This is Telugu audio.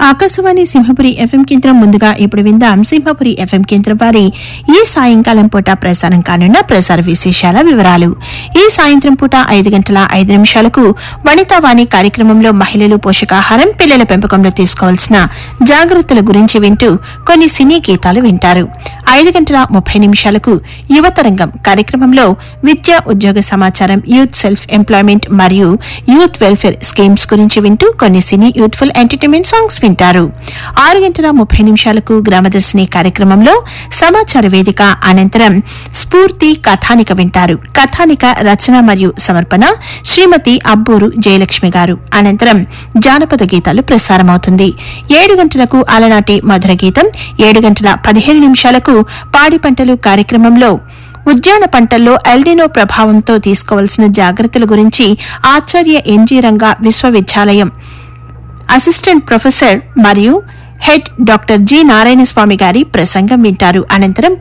ఆకాశవాణి సింహపురి ఎఫ్ఎం కేంద్రం ముందుగా ఇప్పుడు విందాం సింహపురి ఎఫ్ఎం కేంద్రం వారి ఈ సాయంకాలం పూట ప్రసారం కానున్న ప్రసార విశేషాల వివరాలు ఈ సాయంత్రం పూట ఐదు గంటల ఐదు నిమిషాలకు వనితావాణి కార్యక్రమంలో మహిళలు పోషకాహారం పిల్లల పెంపకంలో తీసుకోవాల్సిన జాగ్రత్తల గురించి వింటూ కొన్ని సినీ గీతాలు వింటారు ఐదు గంటల ముప్పై నిమిషాలకు యువతరంగం కార్యక్రమంలో విద్య ఉద్యోగ సమాచారం యూత్ సెల్ఫ్ ఎంప్లాయ్మెంట్ మరియు యూత్ వెల్ఫేర్ స్కీమ్స్ గురించి వింటూ కొన్ని సినీ యూత్ఫుల్ ఎంటర్టైన్మెంట్ సాంగ్స్ వింటారు ఆరు గంటల ముప్పై నిమిషాలకు గ్రామదర్శిని కార్యక్రమంలో సమాచార వేదిక అనంతరం స్ఫూర్తి కథానిక వింటారు కథానిక రచన మరియు సమర్పణ శ్రీమతి అబ్బూరు జయలక్ష్మి గారు అనంతరం జానపద గీతాలు ప్రసారమవుతుంది ఏడు గంటలకు అలనాటి మధుర గీతం ఏడు గంటల పదిహేను నిమిషాలకు పాడి పంటలు కార్యక్రమంలో ఉద్యాన పంటల్లో ఎల్డినో ప్రభావంతో తీసుకోవాల్సిన జాగ్రత్తల గురించి ఆచార్య ఎన్జీ రంగా విశ్వవిద్యాలయం అసిస్టెంట్ ప్రొఫెసర్ మరియు హెడ్ డాక్టర్ జి నారాయణస్వామి గారి ప్రసంగం వింటారు అనంతరం